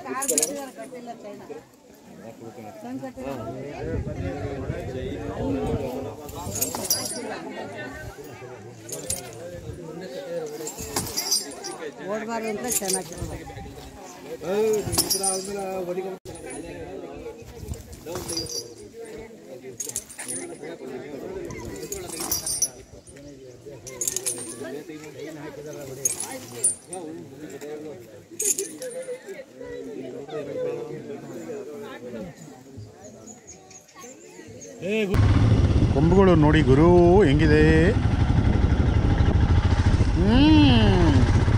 ಓಡಬಾರ್ದು ಅಂತ ಚೆನ್ನಾಗಿರೋದು ಕೊಂಬುಗಳು ನೋಡಿ ಗುರು ಹೆಂಗಿದೆ ಹ್ಮ್.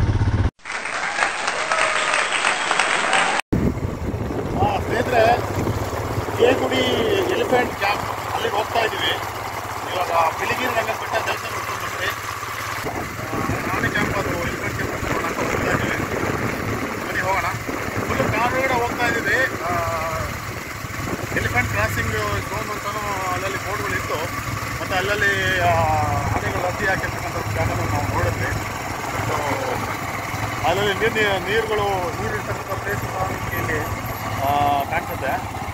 ಆ, ಸ್ನೇಹಿತರೆ ಕೇಗುಡಿ ಎಲಿಫೆಂಟ್ ಕ್ಯಾಂಪ್ ಅಲ್ಲಿಗೆ ಹೋಗ್ತಾ ಇದ್ದೀವಿ ಇವಾಗ ಬಿಳಿಗಿರಿ ರಂಗ ಬೆಟ್ಟ ದರ್ಶನ ಮಾಡ್ಕೊಂಡು ಬಂದ್ರಿ ನಾನೇ ಕ್ಯಾಂಪ್ ಅದು ಎಲಿಫೆಂಟ್ ಕ್ಯಾಂಪ್ ಅಂತ ನೋಡೋಣ ಅಂತ ಹೋಗ್ತಾ ಇದ್ದೀವಿ ಬನ್ನಿ ಹೋಗೋಣ ಫುಲ್ ಕಾಡೊಳಗಡೆ ಹೋಗ್ತಾ ಇದ್ದೀವಿ ಆ, ಎಲಿಫೆಂಟ್ ಕ್ರಾಸಿಂಗ್ ಝೋನ್ ಅಂತಲೂ ಅಲ್ಲಲ್ಲಿ ಬೋರ್ಡ್ಗಳಿತ್ತು ಮತ್ತು ಅಲ್ಲಲ್ಲಿ ಆ, ಆನೆಗಳು ಅತಿ ಹಾಕಿರ್ತಕ್ಕಂಥ ಜಾಗನ ನಾವು ನೋಡಿದ್ವಿ ಸೊ ಅಲ್ಲಲ್ಲಿ ನೀರು ನೀರುಗಳು ನೀರು ಇರ್ತಕ್ಕಂಥ ಪ್ಲೇಸ್ ನಮಗೆ ಇಲ್ಲಿ ಆ, ಕಾಣ್ತದೆ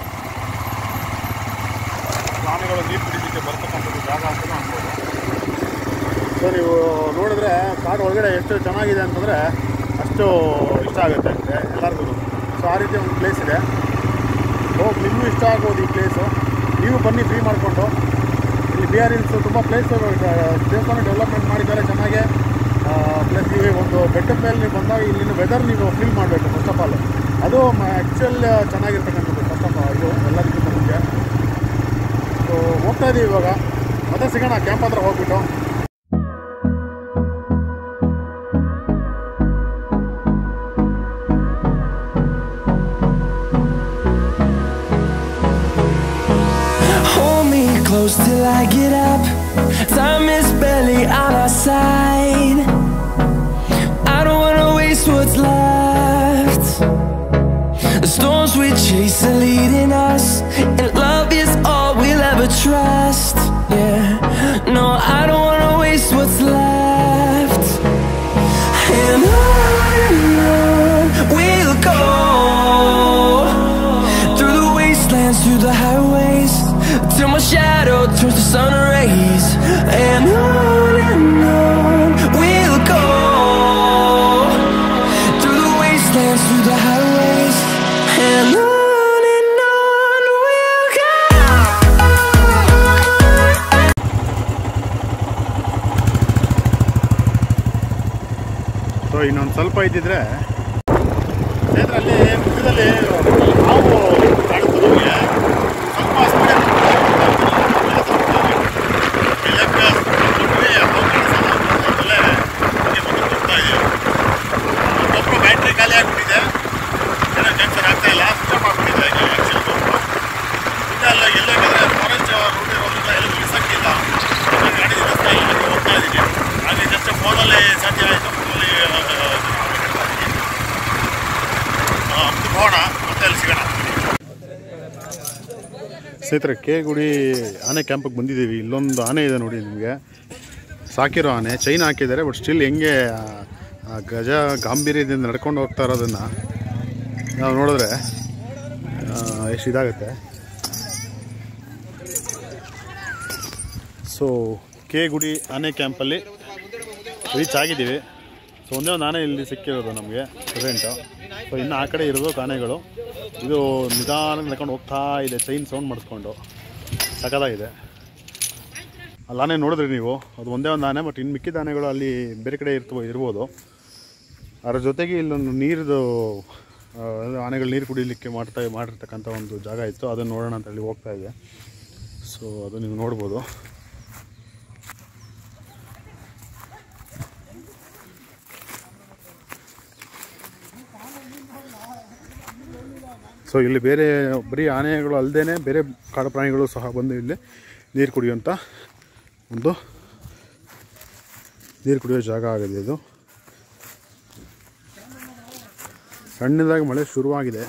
ಆನೆಗಳು ನೀರು ಕುಡಿಲಿಕ್ಕೆ ಬರ್ತಕ್ಕಂಥದ್ದು ಜಾಗ ಅಂತಲೂ ಅನ್ಬೋದು ಸೊ ನೀವು ನೋಡಿದ್ರೆ ಕಾಡು ಒಳಗಡೆ ಎಷ್ಟು ಚೆನ್ನಾಗಿದೆ ಅಂತಂದರೆ ಅಷ್ಟು ಇಷ್ಟ ಆಗುತ್ತೆ ಅಂತೆ ಎಲ್ಲರಿಗೂ ಸೊ ಆ ರೀತಿ ಒಂದು ಪ್ಲೇಸ್ ಇದೆ ಹೋಗಿ ನಿಮಗೂ ಇಷ್ಟ ಆಗ್ಬೋದು ಈ ಪ್ಲೇಸು ನೀವು ಬನ್ನಿ ಫ್ರೀ ಮಾಡಿಕೊಂಡು ಇಲ್ಲಿ ಬಿ ಆರ್ ಹಿಲ್ಸು ತುಂಬ ಪ್ಲೇಸ್ ದೇವಸ್ಥಾನ ಡೆವಲಪ್ಮೆಂಟ್ ಮಾಡಿದ್ದಾರೆ ಚೆನ್ನಾಗೆ ಪ್ಲಸ್ ಈ ಒಂದು ಬೆಟ್ಟದ ಮೇಲೆ ನೀವು ಬಂದಾಗ ಇಲ್ಲಿನ ವೆದರ್ ನೀವು ಫೀಲ್ ಮಾಡಬೇಕು ಫಸ್ಟ್ ಆಫ್ ಆಲ್ ಅದು ಆ್ಯಕ್ಚುಲ್ ಚೆನ್ನಾಗಿರ್ತಕ್ಕಂಥದ್ದು ಫಸ್ಟ್ ಆಫ್ ಆಲ್ ಇದು ಎಲ್ಲದಕ್ಕಿಂತ ಮುಂಚೆ ಸೊ ಹೋಗ್ತಾ ಇದ್ದೀವಿ ಇವಾಗ ಮತ್ತೆ ಸಿಗೋಣ ಕ್ಯಾಂಪ್ ಹತ್ರ ಹೋಗ್ಬಿಟ್ಟು Hold me close till I get up. Time is barely on our side. I don't wanna waste what's left. The storms we chase are leading us, and love is all we'll ever trust. Yeah, no, I don't wanna waste what's left. And on and on we'll go through the wastelands, through the highways, till my shadow turns to sun rays. And on and on we'll go through the wastelands, through the highways, and on and on we'll go. So ಇನ್ನೊಂದು ಸ್ವಲ್ಪ ಇದ್ದಿದ್ರೆ ಸ್ನೇಹಿತರೆ ಅಲ್ಲಿ ಮಧ್ಯದಲ್ಲಿ ಹಾವು ಕಾಣಿಸ್ತು ನಮಗೆ ಸ್ವಲ್ಪ ಸ್ಪೀಡ್ ಗೊಬ್ಬರ ಬ್ಯಾಟ್ರಿ ಖಾಲಿ ಆಗಿಬಿಟ್ಟಿದೆ ಏನೋ ಟೆನ್ಷನ್ ಆಗ್ತಾ ಇಲ್ಲ ಸ್ವಿಚ್ ಆಫ್ ಆಗಿಬಿಟ್ಟಿದೆ ಆ್ಯಕ್ಚುಲಿ ಗೊಬ್ಬರ ಇಲ್ಲ ಎಲ್ಲೋಗಿದ್ರೆ ಫಾರೆಸ್ಟ್ ರೂಟ್ ಇರೋದ್ರಿಂದ ಎಲ್ಲೂ ಮಿಸ್ ಆಗ್ತಿಲ್ಲ ನಾನು ಗಾಡಿ ರಸ್ತೆ ಎಲ್ಲ ಹೋಗ್ತಾ ಇದ್ದೀನಿ ಹಾಗೆ ಜಸ್ಟ್ ಫೋನಲ್ಲಿ ಸಾಧ್ಯ ಆಯಿತು ಫೋನಲ್ಲಿ ಹೋಗೋಣ ಮತ್ತೆ ಅಲ್ಲಿ ಸಿಗೋಣ ಸ್ನೇಹಿತರೆ ಕೆ ಗುಡಿ ಆನೆ ಕ್ಯಾಂಪಿಗೆ ಬಂದಿದ್ದೀವಿ ಇಲ್ಲೊಂದು ಆನೆ ಇದೆ ನೋಡಿ ನಿಮಗೆ ಸಾಕಿರೋ ಆನೆ ಚೈನ್ ಹಾಕಿದ್ದಾರೆ ಬಟ್ ಸ್ಟಿಲ್ ಹೆಂಗೆ ಆ- ಆ ಗಜ ಗಾಂಭೀರ್ಯದಿಂದ ನಡ್ಕೊಂಡು ಹೋಗ್ತಾ ಇರೋದನ್ನು ನಾವು ನೋಡಿದ್ರೆ ಎಷ್ಟು ಇದಾಗುತ್ತೆ ಸೊ ಕೆ ಗುಡಿ ಆನೆ ಕ್ಯಾಂಪಲ್ಲಿ ರೀಚ್ ಆಗಿದ್ದೀವಿ ಸೊ ಒಂದೇ ಒಂದು ಆನೆ ಇಲ್ಲಿ ಸಿಕ್ಕಿರೋದು ನಮಗೆ ಪ್ರೆಸೆಂಟು ಸೊ ಇನ್ನು ಆ ಕಡೆ ಇರೋದು ಆನೆಗಳು ಇದು ನಿಧಾನ ನಡ್ಕೊಂಡು ಹೋಗ್ತಾ ಇದೆ ಚೈನ್ ಸೌಂಡ್ ಮಾಡಿಸ್ಕೊಂಡು ಸಖತ್ತಾಗಿದೆ ಅಲ್ಲಿ ಆನೆ ನೋಡಿದ್ರಿ ನೀವು ಅದು ಒಂದೇ ಒಂದು ಆನೆ ಬಟ್ ಇನ್ನು ಮಿಕ್ಕಿದ ಆನೆಗಳು ಅಲ್ಲಿ ಬೇರೆ ಕಡೆ ಇರ್ತವ ಇರ್ಬೋದು ಅದರ ಜೊತೆಗೆ ಇಲ್ಲೊಂದು ನೀರ್ದು ಆ, ಆನೆಗಳು ನೀರು ಕುಡಿಲಿಕ್ಕೆ ಮಾಡ್ತಾ ಮಾಡಿರ್ತಕ್ಕಂಥ ಒಂದು ಜಾಗ ಇತ್ತು ಅದನ್ನು ನೋಡೋಣ ಅಂತ ಹೇಳಿ ಹೋಗ್ತಾ ಇದೆ ಸೊ ಅದು ನೀವು ನೋಡ್ಬೋದು ಸೊ ಇಲ್ಲಿ ಬೇರೆ ಬರೀ ಆನೆಗಳು ಅಲ್ಲದೆ ಬೇರೆ ಕಾಡು ಪ್ರಾಣಿಗಳು ಸಹ ಬಂದು ಇಲ್ಲಿ ನೀರು ಕುಡಿಯುವಂಥ ಒಂದು ನೀರು ಕುಡಿಯೋ ಜಾಗ ಆಗಿದೆ ಇದು ಸಣ್ಣದಾಗಿ ಮಳೆ ಶುರುವಾಗಿದೆ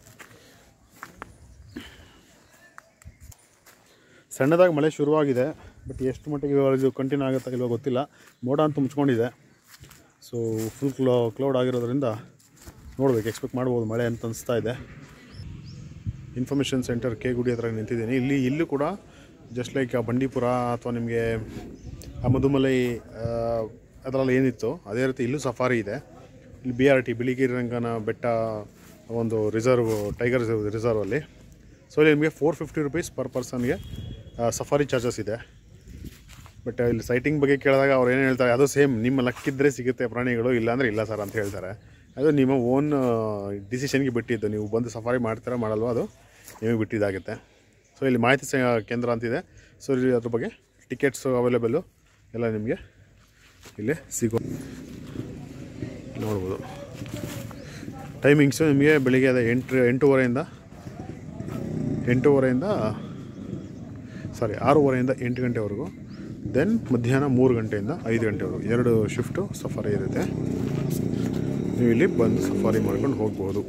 ಸಣ್ಣದಾಗಿ ಮಳೆ ಶುರುವಾಗಿದೆ ಬಟ್ ಎಷ್ಟು ಮಟ್ಟಿಗೆ ಇವಾಗ ಇದು ಕಂಟಿನ್ಯೂ ಆಗುತ್ತಾ ಇಲ್ವೋ ಗೊತ್ತಿಲ್ಲ ಮೋಡ ಅಂತೂ ಮುಚ್ಕೊಂಡಿದೆ ಸೊ ಫುಲ್ ಕ್ಲೋ ಕ್ಲೌಡ್ ಆಗಿರೋದ್ರಿಂದ ನೋಡ್ಬೇಕು ಎಕ್ಸ್ಪೆಕ್ಟ್ ಮಾಡ್ಬೋದು ಮಳೆ ಅಂತ ಅನಿಸ್ತಾ ಇದೆ ಇನ್ಫಾರ್ಮೇಷನ್ ಸೆಂಟರ್ ಕೆ ಗುಡಿ ಹತ್ರ ನಿಂತಿದ್ದೀನಿ ಇಲ್ಲಿ ಇಲ್ಲೂ ಕೂಡ ಜಸ್ಟ್ ಲೈಕ್ ಬಂಡೀಪುರ ಅಥವಾ ನಿಮಗೆ ಆ ಮಧುಮಲೈ ಆ, ಅದರಲ್ಲಿ ಏನಿತ್ತು ಅದೇ ರೀತಿ ಇಲ್ಲೂ ಸಫಾರಿ ಇದೆ ಇಲ್ಲಿ B R T Biligiri Rangana Betta ಒಂದು ರಿಸರ್ವ್ ಟೈಗರ್ ರಿಸರ್ವ್ ಅಲ್ಲಿ ಸೊ ಇಲ್ಲಿ ನಿಮಗೆ ಫೋರ್ ಫಿಫ್ಟಿ ರುಪೀಸ್ ಪರ್ ಪರ್ಸನ್ಗೆ ಸಫಾರಿ ಚಾರ್ಜಸ್ ಇದೆ ಬಟ್ ಇಲ್ಲಿ ಸೈಟಿಂಗ್ ಬಗ್ಗೆ ಕೇಳಿದಾಗ ಅವ್ರು ಏನು ಹೇಳ್ತಾರೆ ಅದು ಸೇಮ್ ನಿಮ್ಮ ಲಕ್ಕಿದ್ರೆ ಸಿಗುತ್ತೆ ಪ್ರಾಣಿಗಳು ಇಲ್ಲಾಂದರೆ ಇಲ್ಲ ಸರ್ ಅಂತ ಹೇಳ್ತಾರೆ ಅದು ನಿಮ್ಮ ಓನ್ ಡಿಸಿಷನ್ಗೆ ಬಿಟ್ಟಿದ್ದು ನೀವು ಬಂದು ಸಫಾರಿ ಮಾಡ್ತೀರಾ ಮಾಡಲ್ವೋ ಅದು ನಿಮಗೆ ಬಿಟ್ಟಿದ್ದಾಗುತ್ತೆ ಸೊ ಇಲ್ಲಿ ಮಾಹಿತಿ ಸ- ಕೇಂದ್ರ ಅಂತಿದೆ ಸೊ ಇಲ್ಲಿ ಅದ್ರ ಬಗ್ಗೆ ಟಿಕೆಟ್ಸು ಅವೈಲೇಬಲ್ಲು ಎಲ್ಲ ನಿಮಗೆ ಇಲ್ಲಿ ಸಿಗೋ ನೋಡ್ಬೋದು ಟೈಮಿಂಗ್ಸು ನಿಮಗೆ ಬೆಳಿಗ್ಗೆ ಅದೇ ಎಂಟು ಎಂಟೂವರೆಯಿಂದ ಎಂಟೂವರೆಯಿಂದ ಸಾರಿ ಆರೂವರೆಯಿಂದ ಎಂಟು ಗಂಟೆವರೆಗೂ ದೆನ್ ಮಧ್ಯಾಹ್ನ ಮೂರು ಗಂಟೆಯಿಂದ ಐದು ಗಂಟೆವರೆಗೂ ಎರಡು ಶಿಫ್ಟು ಸಫಾರಿ ಇರುತ್ತೆ ನೀವು ಇಲ್ಲಿ ಬಂದು ಸಫಾರಿ ಮಾಡ್ಕೊಂಡು ಹೋಗ್ಬೋದು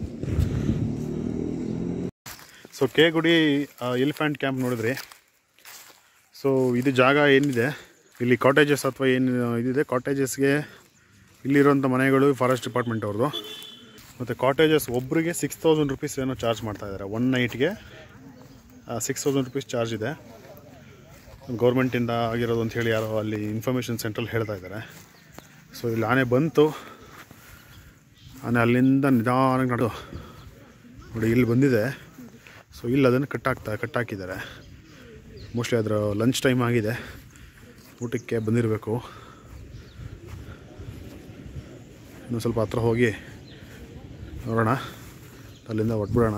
so K Gudi elephant camp ನೋಡಿದ್ರಿ ಸೊ ಇದು ಜಾಗ ಏನಿದೆ ಇಲ್ಲಿ ಕಾಟೇಜಸ್ ಅಥವಾ ಏನು ಇದಿದೆ ಕಾಟೇಜಸ್ಗೆ ಇಲ್ಲಿರುವಂಥ ಮನೆಗಳು ಫಾರೆಸ್ಟ್ ಡಿಪಾರ್ಟ್ಮೆಂಟ್ ಅವ್ರದ್ದು ಮತ್ತು ಕಾಟೇಜಸ್ ಒಬ್ಬರಿಗೆ ಸಿಕ್ಸ್ ತೌಸಂಡ್ ರುಪೀಸ್ ಏನೋ ಚಾರ್ಜ್ ಮಾಡ್ತಾ ಇದ್ದಾರೆ ಒನ್ ನೈಟ್ಗೆ ಸಿಕ್ಸ್ ತೌಸಂಡ್ ರುಪೀಸ್ ಚಾರ್ಜ್ ಇದೆ ಗೌರ್ಮೆಂಟಿಂದ ಆಗಿರೋದು ಅಂತ ಹೇಳಿ ಯಾರೋ ಅಲ್ಲಿ ಇನ್ಫಾರ್ಮೇಷನ್ ಸೆಂಟ್ರಲ್ಲಿ ಹೇಳ್ತಾ ಇದ್ದಾರೆ ಸೊ ಇಲ್ಲಿ ಆನೆ ಬಂತು ಆನೆ ಅಲ್ಲಿಂದ ನಿಧಾನಕ್ಕೆ ನಡು ನೋಡಿ ಇಲ್ಲಿ ಬಂದಿದೆ ಸೊ ಇಲ್ಲಿ ಅದನ್ನು ಕಟ್ಟಾಕ್ತಾ ಕಟ್ಟಾಕಿದ್ದಾರೆ ಮೋಸ್ಟ್ಲಿ ಅದರ ಲಂಚ್ ಟೈಮ್ ಆಗಿದೆ ಊಟಕ್ಕೆ ಬಂದಿರಬೇಕು ಇನ್ನು ಸ್ವಲ್ಪ ಹತ್ರ ಹೋಗಿ ನೋಡೋಣ ಅಲ್ಲಿಂದ ಹೊಟ್ಬಿಡೋಣ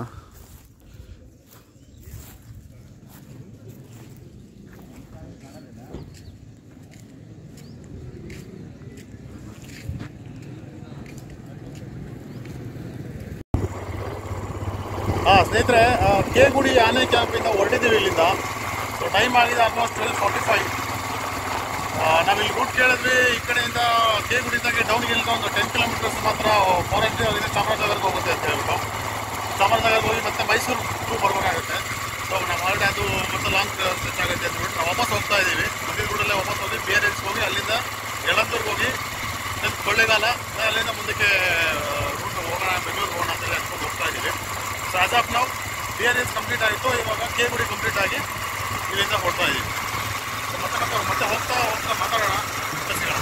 ಹಾಂ ಸ್ನೇಹಿತರೆ ಆ, ಕೆ ಗುಡಿ ಆನೆ ಕ್ಯಾಂಪಿಂದ ಹೊರಟಿದ್ದೀವಿ ಇಲ್ಲಿಂದ ಸೊ ಟೈಮ್ ಆಗಿದೆ ಆಲ್ಮೋಸ್ಟ್ ಟ್ವೆಲ್ ಫಾರ್ಟಿ ಫೈವ್ ನಾವಿಲ್ಲಿ ರೂಟ್ ಕೇಳಿದ್ವಿ ಈ ಕಡೆಯಿಂದ ಕೆ ಗುಡಿದಾಗೆ ಡೌನ್ಗೆ ಇಲ್ಲಿಂದ ಒಂದು ಟೆನ್ ಕಿಲೋಮೀಟರ್ಸ್ ಮಾತ್ರ ಫಾರೆಸ್ಟ್ ಆಗಿದೆ ಚಾಮರಾಜನಗರಕ್ಕೆ ಹೋಗುತ್ತೆ ಅಂತ ಹೇಳ್ಬಿಟ್ಟು ಚಾಮರಾಜನಗರಕ್ಕೆ ಹೋಗಿ ಮತ್ತೆ ಮೈಸೂರು ಟೂ ಬರಬೇಕಾಗುತ್ತೆ ಸೊ ನಾವು ಆಲ್ರೆಡಿ ಅದು ಮತ್ತೆ ಲಾಂಗ್ ಸ್ಟ್ರೆಚ್ ಆಗುತ್ತೆ ಅಂತ ಹೇಳ್ಬಿಟ್ಟು ನಾವು ವಾಪಸ್ ಹೋಗ್ತಾ ಇದ್ದೀವಿ ಮುಂದಿನ ರೂಟಲ್ಲೇ ವಾಪಸ್ ಹೋಗಿ ಬಿ ಆರ್ ಎಲ್ಸ್ಗೆ ಹೋಗಿ ಅಲ್ಲಿಂದ ಯಳಂದೂರ್ಗೆ ಹೋಗಿ then ಕೊಳ್ಳೇಗಾಲ ಅಲ್ಲಿಂದ ಮುಂದಕ್ಕೆ ರೂಟ್ ಹೋಗೋಣ ಬೆಂಗಳೂರು ಹೋಗೋಣ ಅಂತೇಳಿ ಅನ್ಕೊಂಡು ಹೋಗ್ತಾ ಇದ್ದೀವಿ ಸೊ ಆಸ್ ಆಫ್ ನಾವು ಬಿ ಆರ್ ಎಸ್ ಕಂಪ್ಲೀಟ್ ಆಯಿತು ಇವಾಗ ಕೆ ಗುಡಿ ಕಂಪ್ಲೀಟ್ ಆಗಿ ಇಲ್ಲಿಂದ ಹೊಡ್ತಾ ಇದ್ದೀವಿ ಸೊ ಮತ್ತೆ ಮತ್ತೆ ಮತ್ತೆ ಹೋಗ್ತಾ ಹೋಗ್ತಾ ಮಾತಾಡೋಣ ಮತ್ತೆ ಸಿಗೋಣ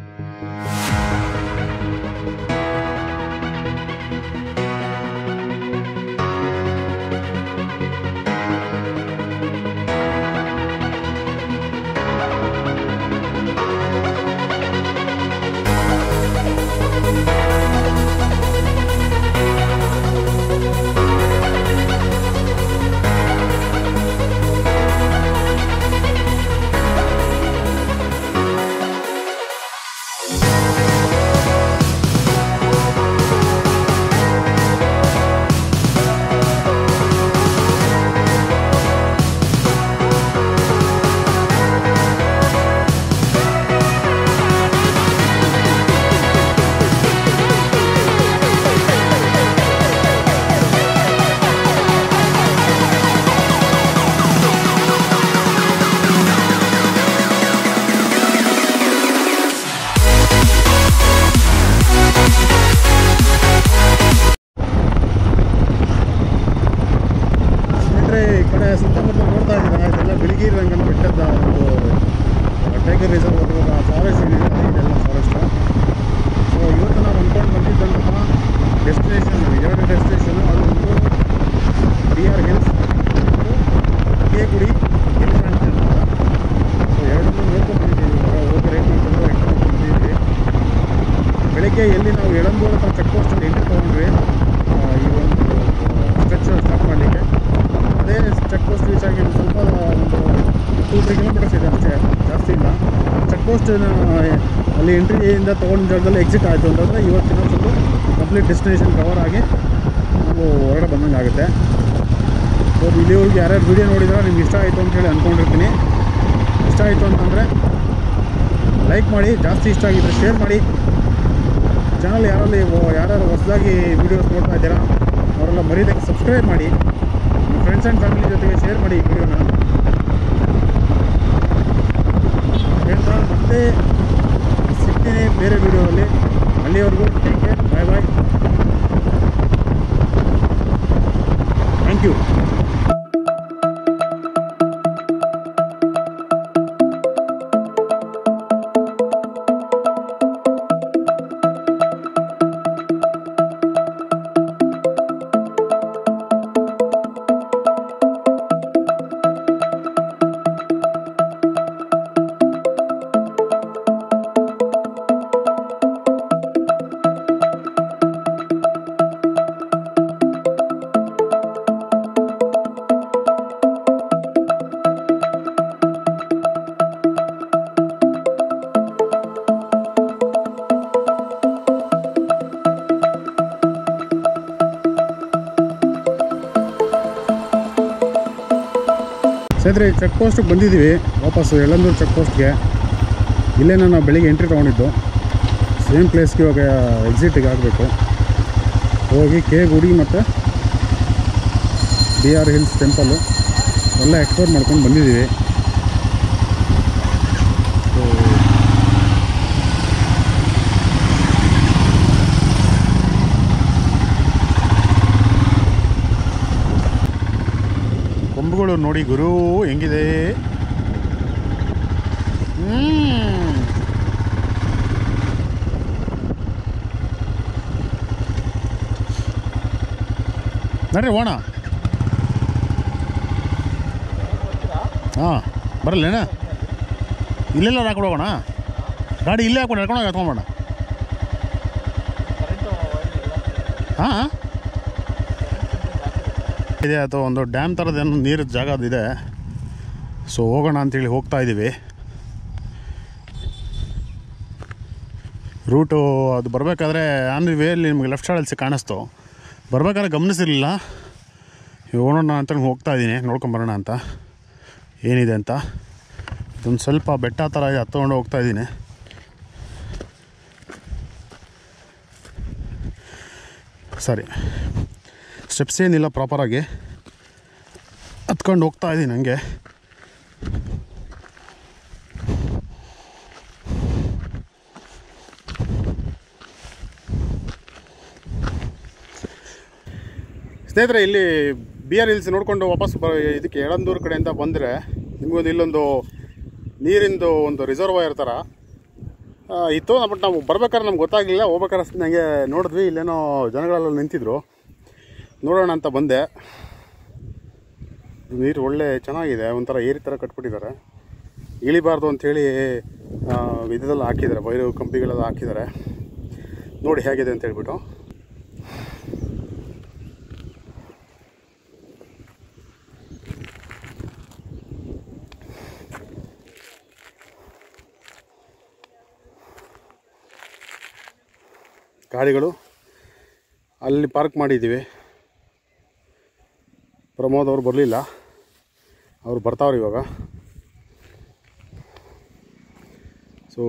ಸ್ನೇಹಿತರೆ ಈ ಕಡೆ ಸುತ್ತಮುತ್ತ ನೋಡ್ತಾ ಇದ್ದೀರಾ ಇದೆಲ್ಲ ಬಿಳಿಗಿರಿ ರಂಗನ ಬೆಟ್ಟದ ಒಂದು ಟೈಗರ್ ರಿಸರ್ವ್ ಅಥವಾ ಫಾರೆಸ್ಟ್ ಏನಿದೆ ಇದೆಲ್ಲ ಫಾರೆಸ್ಟ್ ಸೊ ಇವತ್ತು ನಾವು ಅಂದ್ಕೊಂಡು ಬಂದಿದ್ದಂತಹ ಡೆಸ್ಟಿನೇಷನ್ ಎರಡು ಡೆಸ್ಟಿನೇಷನ್ ಅದು ಒಂದು D R hills K Gudi elephant ಅಂತ ಸೊ ಎರಡನ್ನೂ ನೋಡ್ಕೊಂಡು ಬಂದಿದ್ದೀವಿ ಇವಾಗ ಹೋಗಿ ರೇಟ್ ಮಾಡ್ಕೊಂಡು ಇಟ್ಕೊಂಡು ಬಂದಿದ್ದೀವಿ ಬೆಳಗ್ಗೆ ಎಲ್ಲಿ ನಾವು ಎಳಂದೂರು ಅಥವಾ ಚೆಕ್ ಪೋಸ್ಟಲ್ಲಿ ಎಂಟ್ರಿ ತೊಗೊಂಡ್ವಿ ಆ, ಈ ಒಂದು ಸ್ಟ್ರೆಚ್ ಸ್ಟಾರ್ಟ್ ಮಾಡಲಿಕ್ಕೆ ಅದೇ ಚೆಕ್ ಪೋಸ್ಟ್ ರೀಚ್ ಆಗಿ ಒಂದು ಸ್ವಲ್ಪ ಒಂದು ಟೂ ತ್ರೀ ಕಿಲೋಮೀಟರ್ಸ್ ಇದೆ ಅಷ್ಟೇ ಜಾಸ್ತಿ ಇಲ್ಲ ಚೆಕ್ ಪೋಸ್ಟ್ ಅಲ್ಲಿ ಎಂಟ್ರಿಯಿಂದ ತೊಗೊಂಡ ಜಾಗದಲ್ಲಿ ಎಕ್ಸಿಟ್ ಆಯಿತು ಅಂತಂದರೆ ಇವತ್ತಿನ ಫುಲ್ಲು ಕಂಪ್ಲೀಟ್ ಡೆಸ್ಟಿನೇಷನ್ ಕವರ್ ಆಗಿ ನಾವು ಹೊರಗಡೆ ಬಂದಂಗೆ ಆಗುತ್ತೆ ಸೊ ಇಲ್ಲಿವರೆಗೆ ಯಾರ್ಯಾರು ವೀಡಿಯೋ ನೋಡಿದ್ರೆ ನಿಮ್ಗೆ ಇಷ್ಟ ಆಯಿತು ಅಂತೇಳಿ ಅಂದ್ಕೊಂಡಿರ್ತೀನಿ ಇಷ್ಟ ಆಯಿತು ಅಂತಂದರೆ ಲೈಕ್ ಮಾಡಿ ಜಾಸ್ತಿ ಇಷ್ಟ ಆಗಿದ್ರೆ ಶೇರ್ ಮಾಡಿ ಚಾನಲ್ ಯಾರಲ್ಲಿ ಯಾರ್ಯಾರು ಹೊಸದಾಗಿ ವೀಡಿಯೋಸ್ ನೋಡ್ತಾ ಇದ್ದೀರಾ ಅವರೆಲ್ಲ ಮರೀದಕ್ಕೆ ಸಬ್ಸ್ಕ್ರೈಬ್ ಮಾಡಿ ನಿಮ್ಮ ಫ್ರೆಂಡ್ಸ್ ಆ್ಯಂಡ್ ಫ್ಯಾಮಿಲಿ ಜೊತೆಗೆ ಶೇರ್ ಮಾಡಿ ಈ ವಿಡಿಯೋನ ಹೇಳ್ತಾ ಮತ್ತೆ ಸಿಗ್ತೀನಿ ಬೇರೆ ವೀಡಿಯೋದಲ್ಲಿ ಅಲ್ಲಿವರೆಗೂ ಟೇಕ್ ಕೇರ್ ಬಾಯ್ ಬಾಯ್ ಸ್ನೇಹಿತರೆ ಚೆಕ್ ಪೋಸ್ಟಿಗೆ ಬಂದಿದ್ದೀವಿ ವಾಪಸ್ಸು ಯಳಂದೂರು ಚೆಕ್ ಪೋಸ್ಟ್ಗೆ ಇಲ್ಲೇನೋ ನಾವು ಬೆಳಿಗ್ಗೆ ಎಂಟ್ರಿ ತೊಗೊಂಡಿದ್ದು ಸೇಮ್ ಪ್ಲೇಸ್ಗೆ ಇವಾಗ ಎಕ್ಸಿಟಿಗೆ ಆಗಬೇಕು ಹೋಗಿ ಕೆ ಗುಡಿ ಮತ್ತು ಬಿ ಆರ್ ಹಿಲ್ಸ್ ಟೆಂಪಲ್ಲು ಎಲ್ಲ ಎಕ್ಸ್ಪ್ಲೋರ್ ಮಾಡ್ಕೊಂಡು ಬಂದಿದ್ದೀವಿ ಸೊ ಕೊಂಬುಗಳು ನೋಡಿ ಗುರು ಹೆಂಗಿದೆ ಹ್ಮ್. ನಡ್ರಿ ಹೋಣ ಹಾಂ ಬರಲ್ಲೇನ ಇಲ್ಲೆಲ್ಲ ಹಾಕೊಂಡು ಹೋಗೋಣ ಗಾಡಿ ಇಲ್ಲೇ ಹಾಕೊಂಡು ನಡ್ಕೊಂಡು ಹೋಗಿ ಎತ್ಕೊಂಬೋಣ ಹಾಂ ಇದೆ ಅಥವಾ ಒಂದು ಡ್ಯಾಮ್ ಥರದ ಏನೋ ನೀರು ಜಾಗ ಇದೆ ಸೊ ಹೋಗೋಣ ಅಂತೇಳಿ ಹೋಗ್ತಾ ಇದ್ದೀವಿ ರೂಟು ಅದು ಬರಬೇಕಾದ್ರೆ ಆನ್ ದಿ ವೇಲಿ ನಿಮಗೆ ಲೆಫ್ಟ್ ಸೈಡಲ್ಲಿ ಕಾಣಿಸ್ತು ಬರಬೇಕಾದ್ರೆ ಗಮನಿಸಿರಲಿಲ್ಲ ಹೋಗೋಣ ಅಂತ ಹೋಗ್ತಾ ಇದ್ದೀನಿ ನೋಡ್ಕೊಂಬರೋಣ ಅಂತ ಏನಿದೆ ಅಂತ ಇದೊಂದು ಸ್ವಲ್ಪ ಬೆಟ್ಟ ಥರ ಇದೆ ಹತ್ಕೊಂಡು ಹೋಗ್ತಾ ಇದ್ದೀನಿ ಸರಿ ಸ್ಟೆಪ್ಸ್ ಏನಿಲ್ಲ ಪ್ರಾಪರಾಗಿ ಹತ್ಕೊಂಡು ಹೋಗ್ತಾ ಇದ್ದೀನಿ ಹಂಗೆ ಸ್ನೇಹಿತರೆ ಇಲ್ಲಿ ಬಿ ಆರ್ ಹಿಲ್ಸ್ ನೋಡಿಕೊಂಡು ವಾಪಸ್ ಬ ಇದಕ್ಕೆ ಎಳಂದೂರು ಕಡೆಯಿಂದ ಬಂದರೆ ನಿಮಗೊಂದು ಇಲ್ಲೊಂದು ನೀರಿಂದು ಒಂದು ರಿಸರ್ವಾಯರ್ ಥರ ಆ, ಇತ್ತು ಬಟ್ ನಾವು ಬರ್ಬೇಕಾದ್ರೆ ನಮ್ಗೆ ಗೊತ್ತಾಗಲಿಲ್ಲ ಹೋಗ್ಬೇಕಾದ್ರೆ ಅಷ್ಟೇ ನನಗೆ ನೋಡಿದ್ವಿ ಇಲ್ಲೇನೋ ಜನಗಳೆಲ್ಲ ನಿಂತಿದ್ರು ನೋಡೋಣ ಅಂತ ಬಂದೆ ನೀರು ಒಳ್ಳೆ ಚೆನ್ನಾಗಿದೆ ಒಂಥರ ಏರಿ ಥರ ಕಟ್ಬಿಟ್ಟಿದ್ದಾರೆ ಇಳಿಬಾರ್ದು ಅಂಥೇಳಿ ಇದೆಲ್ಲ ಹಾಕಿದ್ದಾರೆ ಬೈರು ಕಂಪಿಗಳೆಲ್ಲ ಹಾಕಿದ್ದಾರೆ ನೋಡಿ ಹೇಗಿದೆ ಅಂತ ಹೇಳ್ಬಿಟ್ಟು ಗಾಡಿಗಳು ಅಲ್ಲಿ ಪಾರ್ಕ್ ಮಾಡಿದ್ದೀವಿ ಪ್ರಮೋದ್ ಅವರು ಬರಲಿಲ್ಲ ಅವ್ರು ಬರ್ತಾವ್ರೆ ಇವಾಗ ಸೊ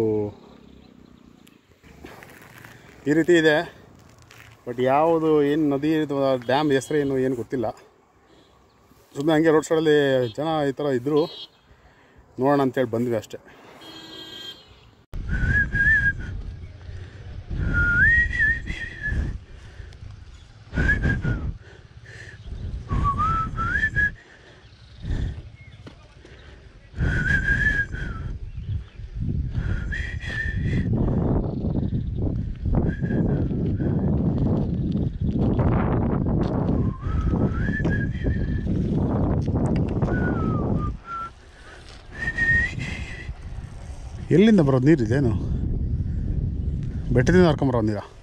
ಈ ರೀತಿ ಇದೆ ಬಟ್ ಯಾವುದು ಏನು ನದಿ ಅಥವಾ ಡ್ಯಾಮ್ ಹೆಸರು ಏನು ಏನು ಗೊತ್ತಿಲ್ಲ ಸುಮ್ಮನೆ ಹಂಗೆ ರೋಡ್ ಸೈಡಲ್ಲಿ ಜನ ಈ ಥರ ಇದ್ದರು ನೋಡೋಣ ಅಂತೇಳಿ ಬಂದ್ವಿ ಅಷ್ಟೇ ಎಲ್ಲಿಂದ ಬರೋದು ನೀರು ಇದೇನು ಬೆಟ್ಟದಿಂದ ಹರ್ಕೊಂಬರೋ ನೀರಾ